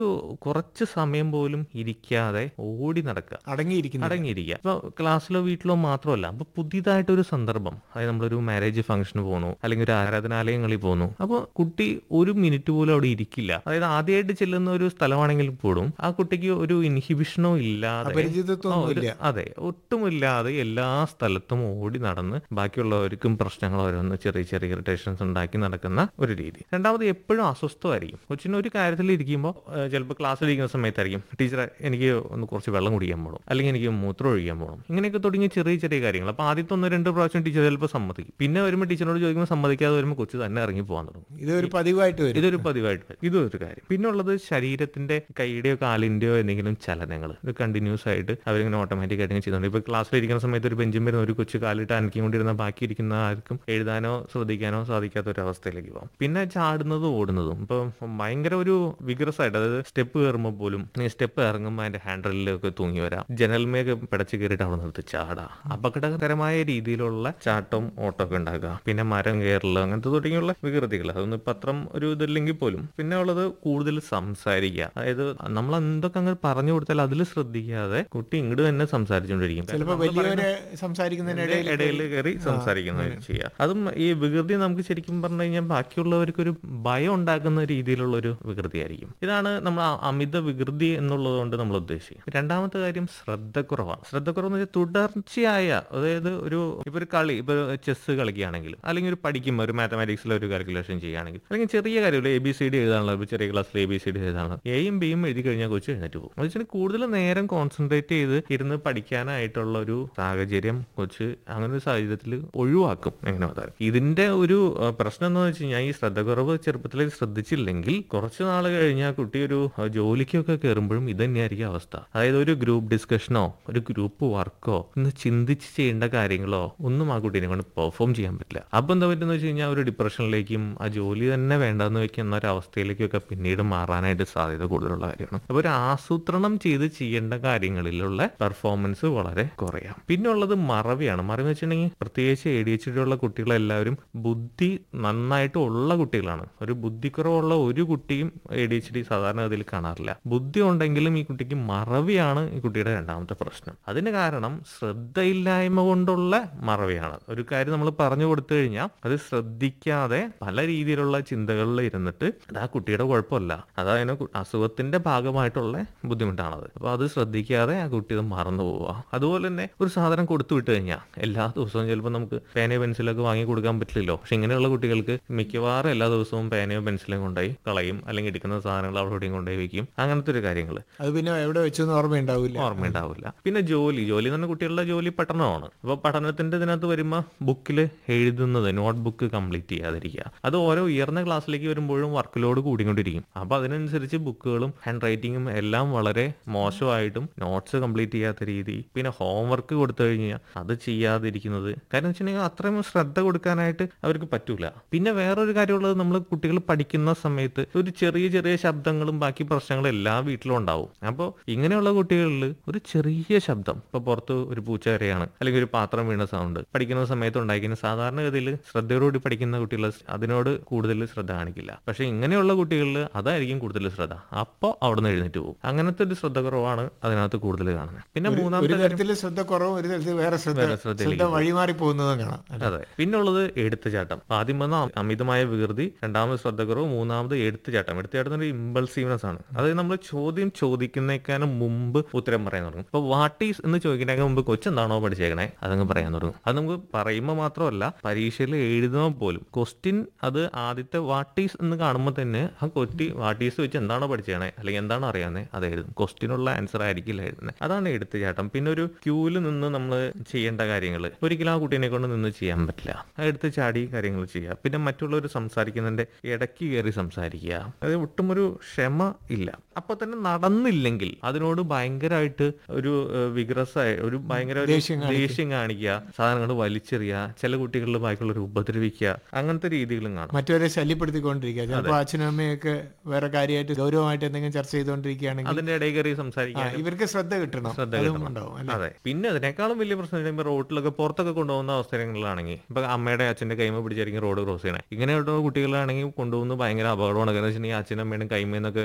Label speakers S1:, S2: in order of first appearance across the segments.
S1: കുറച്ച് സമയം പോലും ഇരിക്കാതെ ഓടി നടക്കുക
S2: അടങ്ങിയിരിക്കുന്നു
S1: അടങ്ങിയിരിക്കുക ഇപ്പൊ ക്ലാസ്സിലോ വീട്ടിലോ മാത്രമല്ല അപ്പൊ പുതിയതായിട്ടൊരു സന്ദർഭം അതായത് നമ്മളൊരു മാരേജ് ഫംഗ്ഷന് പോകുന്നു അല്ലെങ്കിൽ ഒരു ആരാധനാലയങ്ങളിൽ പോകുന്നു അപ്പോൾ കുട്ടി ഒരു മിനിറ്റ് പോലും അവിടെ ഇരിക്കില്ല അതായത് ആദ്യമായിട്ട് ചെല്ലുന്ന ഒരു സ്ഥലമാണെങ്കിൽ പോലും ആ കുട്ടിക്ക് ഒരു ഇൻഹിബിഷനോ ഇല്ലാതെ
S2: അപരിചിതത്വം
S1: ആ, ഒരു-
S2: ഒന്നുമില്ല.
S1: അതെ ഒട്ടുമില്ലാതെ എല്ലാ സ്ഥലത്തും ഓടി നടന്ന് ബാക്കിയുള്ളവർക്കും പ്രശ്നങ്ങൾ ഓരോന്ന് ചെറിയ ചെറിയ ഇറിറ്റേഷൻസ് ഉണ്ടാക്കി നടക്കുന്ന ഒരു രീതി രണ്ടാമത് എപ്പോഴും അസ്വസ്ഥമായിരിക്കും കൊച്ചിന് ഒരു കാര്യത്തിൽ ഇരിക്കുമ്പോൾ ചിലപ്പോൾ ക്ലാസ്സിൽ ഇരിക്കുന്ന സമയത്തായിരിക്കും ടീച്ചറെ എനിക്ക് ഒന്ന് കുറച്ച് വെള്ളം കുടിക്കാൻ പോകണം അല്ലെങ്കിൽ എനിക്ക് മൂത്രം ഒഴിക്കാൻ പോകണം ഇങ്ങനെയൊക്കെ തുടങ്ങിയ ചെറിയ ചെറിയ കാര്യങ്ങൾ അപ്പോൾ ആദ്യത്തെ ഒന്ന് രണ്ട് പ്രാവശ്യം ടീച്ചർ ചിലപ്പോൾ സമ്മതിക്കും പിന്നെ വരുമ്പോൾ ടീച്ചറിനോട് ചോദിക്കുമ്പോൾ സമ്മതിക്കാതെ വരുമ്പോൾ കൊച്ചു തന്നെ ഇറങ്ങി പോകാൻ തുടങ്ങും
S2: ഇതൊരു പതിവായിട്ട് വരും
S1: ഇതൊരു പതിവായിട്ട് വരും ഇതൊരു കാര്യം പിന്നെ ഉള്ളത് ശരീരത്തിന്റെ കൈയുടെയോ കാലിന്റെയോ എന്തെങ്കിലും ചലനങ്ങൾ ഇത് കണ്ടിന്യൂസ് ആയിട്ട് അവരിങ്ങനെ ഓട്ടോമാറ്റിക് ആയിട്ട് ഇങ്ങനെ ചെയ്യുന്നുണ്ട് ഇപ്പൊ ക്ലാസ്സിലിരിക്കുന്ന സമയത്ത് ഒരു ബെഞ്ചും വരുന്ന ഒരു കൊച്ചു കാലിട്ട് അനക്കിക്കൊണ്ടിരുന്ന ബാക്കി ഇരിക്കുന്ന ആർക്കും എഴുതാനോ ശ്രദ്ധിക്കാനോ സാധിക്കാത്ത ഒരു അവസ്ഥയിലേക്ക് പോകും പിന്നെ ചാടുന്നതും ഓടുന്നതും ഇപ്പൊ ഭയങ്കര ഒരു വിഗ്രസ് ആയിട്ട് അതായത് സ്റ്റെപ്പ് കയറുമ്പോൾ പോലും സ്റ്റെപ്പ് ഇറങ്ങുമ്പോൾ അതിന്റെ ഹാൻഡിലൊക്കെ തൂങ്ങി വരാം ജനൽമേക്ക് പിടച്ച് കയറിയിട്ട് അവിടെ നിർത്തി ചാടാ അപകടകരമായ രീതിയിലുള്ള ചാട്ടവും ഓട്ടമൊക്കെ ഉണ്ടാക്കുക പിന്നെ മരം കയറൽ അങ്ങനത്തെ തുടങ്ങിയുള്ള വികൃതികൾ അതൊന്നും ഇപ്പൊ അത്രം ഒരു ഇതില്ലെങ്കിൽ പോലും പിന്നെ ഉള്ളത് കൂടുതൽ സംസാരിക്കുക അതായത് നമ്മൾ എന്തൊക്കെ അങ്ങനെ പറഞ്ഞു കൊടുത്താൽ അതിൽ ശ്രദ്ധിക്കാതെ കുട്ടി ഇങ്ങോട്ട് തന്നെ സംസാരിച്ചുകൊണ്ടിരിക്കും
S2: ചിലപ്പോ വലിയവര് സംസാരിക്കുന്നതിനിടയിൽ
S1: ഇടയിൽ കയറി സംസാരിക്കുന്ന ചെയ്യുക അതും ഈ വികൃതി നമുക്ക് ശരിക്കും പറഞ്ഞു കഴിഞ്ഞാൽ ബാക്കിയുള്ളവർക്ക് ഒരു ഭയം ഉണ്ടാക്കുന്ന രീതിയിലുള്ള ഒരു വികൃതിയായിരിക്കും ഇതാണ് നമ്മൾ ആ അമിത വികൃതി എന്നുള്ളത് കൊണ്ട് നമ്മൾ ഉദ്ദേശിക്കുന്നത് രണ്ടാമത്തെ കാര്യം ശ്രദ്ധക്കുറവാണ് ശ്രദ്ധക്കുറവ് എന്ന് വെച്ചാൽ തുടർച്ചയായ അതായത് ഒരു ഇപ്പൊ ഒരു കളി ഇപ്പൊ ചെസ് കളിക്കുകയാണെങ്കിലും അല്ലെങ്കിൽ ഒരു പഠിക്കുമ്പോൾ ഒരു മാത്തമാറ്റിക്സിലെ ഒരു കാൽക്കുലേഷൻ ചെയ്യുകയാണെങ്കിൽ അല്ലെങ്കിൽ ചെറിയ കാര്യമില്ല എ ബി സി ഡി എഴുതാനുള്ള ഇപ്പൊ ചെറിയ ക്ലാസ്സിൽ എ ബി സി ഡി എഴുതാനുള്ള എയും ബിയും എഴുതി കഴിഞ്ഞാൽ കൊച്ചു എഴുന്നേറ്റ് പോകും എന്ന് വെച്ചാൽ കൂടുതൽ നേരം കോൺസെൻട്രേറ്റ് ചെയ്ത് ഇരുന്ന് പഠിക്കാനായിട്ടുള്ള ഒരു സാഹചര്യം കൊച്ച് അങ്ങനെ ഒരു സാഹചര്യത്തിൽ ഒഴിവാക്കും എങ്ങനെ പറഞ്ഞാൽ ഇതിന്റെ ഒരു ആ, പ്രശ്നം എന്ന് വെച്ച് കഴിഞ്ഞാൽ ഈ ശ്രദ്ധക്കുറവ് ചെറുപ്പത്തിൽ ശ്രദ്ധിച്ചില്ലെങ്കിൽ കുറച്ച് നാൾ കഴിഞ്ഞാൽ കുട്ടി ഒരു ആ, ജോലിക്കൊക്കെ കയറുമ്പോഴും ഇത് തന്നെയായിരിക്കും അവസ്ഥ അതായത് ഒരു ഗ്രൂപ്പ് ഡിസ്കഷനോ ഒരു ഗ്രൂപ്പ് വർക്കോ ഒന്ന് ചിന്തിച്ച് ചെയ്യേണ്ട കാര്യങ്ങളോ ഒന്നും ആ കുട്ടീനെ കൊണ്ട് പെർഫോം ചെയ്യാൻ പറ്റില്ല അപ്പൊ എന്താ പറ്റുന്ന വെച്ച് കഴിഞ്ഞാൽ ഒരു ഡിപ്രഷനിലേക്കും ആ ജോലി തന്നെ വേണ്ടെന്ന് വെക്കുന്ന ഒരു അവസ്ഥയിലേക്കൊക്കെ പിന്നീട് മാറാനായിട്ട് സാധ്യത കൂടുതലുള്ള കാര്യമാണ് അപ്പൊ ഒരു ആസൂത്രണം ചെയ്ത് ചെയ്യേണ്ട കാര്യങ്ങളിലുള്ള പെർഫോമൻസ് വളരെ കുറയാം പിന്നെ ഉള്ളത് മറവിയാണ് മറവി എന്ന് വെച്ചിട്ടുണ്ടെങ്കിൽ പ്രത്യേകിച്ച് എ ഡി എച്ച് ഡി ഉള്ള കുട്ടികളെല്ലാവരും ബുദ്ധി നന്നായിട്ട് ഉള്ള കുട്ടികളാണ് ഒരു ബുദ്ധിക്കുറവുള്ള ഒരു കുട്ടിയും എ ഡി എച്ച് ഡി സാധാരണഗതിയിൽ കാണാറില്ല ബുദ്ധി ഉണ്ടെങ്കിലും ഈ കുട്ടിക്ക് മറവിയാണ് ഈ കുട്ടിയുടെ രണ്ടാമത്തെ പ്രശ്നം അതിന് കാരണം ശ്രദ്ധയില്ലായ്മ കൊണ്ടുള്ള മറവിയാണ് ഒരു കാര്യം നമ്മൾ പറഞ്ഞു കൊടുത്തു കഴിഞ്ഞാൽ അത് ശ്രദ്ധിക്കാതെ പല രീതിയിലുള്ള ചിന്തകളിൽ ഇരുന്നിട്ട് അത് ആ കുട്ടിയുടെ കുഴപ്പമല്ല അതായത് കു- അസുഖത്തിന്റെ ഭാഗമായിട്ടുള്ള ബുദ്ധിമുട്ടാണത് അപ്പൊ അത് ശ്രദ്ധിക്കാതെ ആ കുട്ടി അത് മറന്നു പോവുക അതുപോലെ തന്നെ ഒരു സാധനം കൊടുത്തു വിട്ട് കഴിഞ്ഞാൽ എല്ലാ ദിവസവും ചിലപ്പോൾ നമുക്ക് പേനയോ പെൻസിലൊക്കെ വാങ്ങി കൊടുക്കാൻ പറ്റില്ലല്ലോ പക്ഷെ ഇങ്ങനെയുള്ള കുട്ടികൾക്ക് മിക്കവാറും എല്ലാ ദിവസവും പേനയോ പെൻസിലും കൊണ്ടുപോയി കളയും അല്ലെങ്കിൽ എടുക്കുന്ന സാധനങ്ങൾ അവിടെ ഇവിടെയും കൊണ്ടുപോയി വെക്കും അങ്ങനത്തെ ഒരു കാര്യങ്ങൾ
S2: അത് പിന്നെ എവിടെ വെച്ചെന്ന് ഓർമ്മയുണ്ടാവില്ല
S1: ഓർമ്മയുണ്ടാവില്ല പിന്നെ ജോലി ജോലി എന്ന് പറഞ്ഞാൽ കുട്ടികളുടെ ജോലി പഠനമാണ് അപ്പൊ പഠനത്തിന്റെ ഇതിനകത്ത് വരുമ്പോൾ ബുക്കിൽ എഴുതുന്നത് നോട്ട് ബുക്ക് കംപ്ലീറ്റ് ചെയ്യാതിരിക്കുക അത് ഓരോ ഉയർന്ന ക്ലാസ്സിലേക്ക് വരുമ്പോഴും വർക്ക് ലോഡ് കൂടിക്കൊണ്ടിരിക്കും അപ്പൊ അതിനനുസരിച്ച് ബുക്കുകളും ഹാൻഡ് റൈറ്റിങ്ങും എല്ലാം വളരെ മോശമായിട്ടും നോട്ട്സ് കംപ്ലീറ്റ് ചെയ്യാത്ത രീതി പിന്നെ ഹോംവർക്ക് കൊടുത്തു കഴിഞ്ഞാൽ അത് ചെയ്യാതിരിക്കുന്നത് കാരണം വെച്ചിട്ടുണ്ടെങ്കിൽ അത്രയും ശ്രദ്ധ കൊടുക്കാനായിട്ട് അവർക്ക് പറ്റൂല പിന്നെ വേറൊരു കാര്യമുള്ളത് നമ്മൾ കുട്ടികൾ പഠിക്കുന്ന സമയത്ത് ഒരു ചെറിയ ചെറിയ ശബ്ദങ്ങളും ബാക്കി പ്രശ്നങ്ങളും എല്ലാ വീട്ടിലും ഉണ്ടാവും അപ്പോൾ ഇങ്ങനെയുള്ള കുട്ടികളിൽ ഒരു ചെറിയ ശബ്ദം ഇപ്പൊ പുറത്ത് ഒരു പൂച്ച കരയാണ് അല്ലെങ്കിൽ ഒരു പാത്രം വീണ സൗണ്ട് പഠിക്കുന്ന സമയത്ത് ഉണ്ടായിരിക്കുന്ന സാധാരണഗതിയിൽ ശ്രദ്ധയോടുകൂടി പഠിക്കുന്ന കുട്ടികൾ അതിനോട് കൂടുതൽ ശ്രദ്ധ കാണിക്കില്ല പക്ഷെ ഇങ്ങനെയുള്ള കുട്ടികളിൽ അതായിരിക്കും കൂടുതൽ ശ്രദ്ധ അപ്പോൾ അവിടെ നിന്ന് എഴുന്നേറ്റ് പോകും അങ്ങനത്തെ ഒരു ശ്രദ്ധ കുറവാണ് അതിനകത്ത് കൂടുതൽ കാണുന്നത് പിന്നെ
S2: ഒരു
S1: മൂന്നാമത്തെ കാര്യം
S2: തരത്തിൽ ശ്രദ്ധ കുറവും ഒരു തരത്തിൽ വേറെ ശ്രദ്ധ
S1: വേറെ ശ്രദ്ധയിലേക്ക്
S2: ശ്രദ്ധ വഴിമാറി പോകുന്നതും കാണാം അല്ലേ?
S1: അതെ പിന്നുള്ളത് എടുത്തുചാട്ടം ആദ്യം വന്ന അമിതമായ വികൃതി രണ്ടാമത് ശ്രദ്ധക്കുറവ് മൂന്നാമത് എടുത്തുചാട്ടം എടുത്തുചാട്ടം ഒരു ഇമ്പൾസീവ്നെസ് ആണ് അതായത് നമ്മൾ ചോദ്യം ചോദിക്കുന്നേക്കാളും മുമ്പ് ഉത്തരം പറയാൻ തുടങ്ങും ഇപ്പൊ വാട്ട് ഈസ് എന്ന് ചോദിക്കുന്നതിന് മുമ്പ് കൊച്ചെന്താണോ പഠിച്ചേക്കണേ അതങ്ങ് പറയാൻ തുടങ്ങും അത് നമുക്ക് പറയുമ്പോൾ മാത്രമല്ല പരീക്ഷയിൽ എഴുതുമ്പോൾ പോലും ക്വസ്റ്റ്യൻ അത് ആദ്യത്തെ വാട്ട് ഈസ് എന്ന് കാണുമ്പോൾ തന്നെ ആ കൊറ്റി വാട്ട് ഈസ് വെച്ച് എന്താണോ പഠിച്ചേക്കണേ അല്ലെങ്കിൽ എന്താണോ അറിയാവുന്നത് അത് എഴുതും ക്വസ്റ്റ്യനുള്ള ആൻസർ ആയിരിക്കില്ല എഴുതുന്നത് അതാണ് എടുത്തുചാട്ടം പിന്നെ ഒരു ക്യൂവിൽ നിന്ന് നമ്മൾ ചെയ്യേണ്ട കാര്യങ്ങൾ ഒരിക്കലും ആ കുട്ടീനെ കൊണ്ട് നിന്ന് ചെയ്യാൻ പറ്റില്ല അത് എടുത്ത് ചാടി കാര്യങ്ങൾ ചെയ്യുക പിന്നെ മറ്റുള്ളവർ സംസാരിക്കുന്നതിന്റെ ഇടയ്ക്ക് കയറി സംസാരിക്കുക അത് ഒട്ടും ഒരു ക്ഷമ ഇല്ല അപ്പൊ തന്നെ നടന്നില്ലെങ്കിൽ അതിനോട് ഭയങ്കരമായിട്ട് ഒരു വിഗ്രസ് ഒരു ഭയങ്കര ഒരു
S2: ദേഷ്യം കാണിക്കുക.
S1: ദേഷ്യം കാണിക്കുക സാധനങ്ങൾ വലിച്ചെറിയുക ചില കുട്ടികളിൽ ബാക്കിയുള്ളവർ ഉപദ്രവിക്കുക അങ്ങനത്തെ രീതികളും കാണാം
S2: മറ്റവരെ ശല്യപ്പെടുത്തിക്കൊണ്ടിരിക്കുക ചിലപ്പോൾ അച്ഛനും അമ്മയൊക്കെ വേറെ കാര്യമായിട്ട് ഗൗരവമായിട്ട് എന്തെങ്കിലും ചർച്ച ചെയ്തുകൊണ്ടിരിക്കുകയാണെങ്കിൽ
S1: അതിന്റെ ഇടയിൽ കയറി
S2: ആ,
S1: സംസാരിക്കാൻ
S2: ഇവർക്ക് ശ്രദ്ധ കിട്ടണം
S1: ശ്രദ്ധ
S2: അതും
S1: കിട്ടണം.
S2: ഉണ്ടാവും അല്ലേ?
S1: അതെ പിന്നെ അതിനേക്കാളും വലിയ പ്രശ്നം ഇപ്പൊ റോഡിലൊക്കെ പുറത്തൊക്കെ കൊണ്ടുപോകുന്ന അവസരങ്ങളിലാണെങ്കിൽ ഇപ്പൊ അമ്മയുടെ അച്ഛന്റെ കൈമ പിടിച്ചായിരിക്കും റോഡ് ക്രോസ് ചെയ്യണേ ഇങ്ങനെയുള്ള കുട്ടികളാണെങ്കിൽ കൊണ്ടുപോകുന്നത് ഭയങ്കര അപകടമാണ് കാരണം വെച്ചിട്ടുണ്ടെങ്കിൽ അച്ഛനും അമ്മയുടെ കൈമേന്നൊക്കെ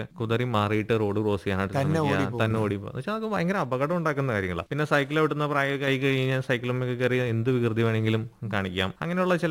S1: കുതറി മാറിയിട്ട് റോഡ് ക്രോസ് ചെയ്യാനായിട്ട്
S2: തന്നെ
S1: ശ്രമിക്കുക
S2: ഓടിപ്പോകുന്നത്.
S1: തന്നെ ഓടി പോകുന്നത് വെച്ചാൽ അതൊക്കെ ഭയങ്കര അപകടം ഉണ്ടാക്കുന്ന കാര്യങ്ങളാണ് പിന്നെ സൈക്കിൾ ഓടുന്ന പ്രായം കൈ കഴിഞ്ഞാൽ സൈക്കിളും കയറി എന്ത് വികൃതി വേണമെങ്കിലും കാണിക്കാം അങ്ങനെയുള്ള ചില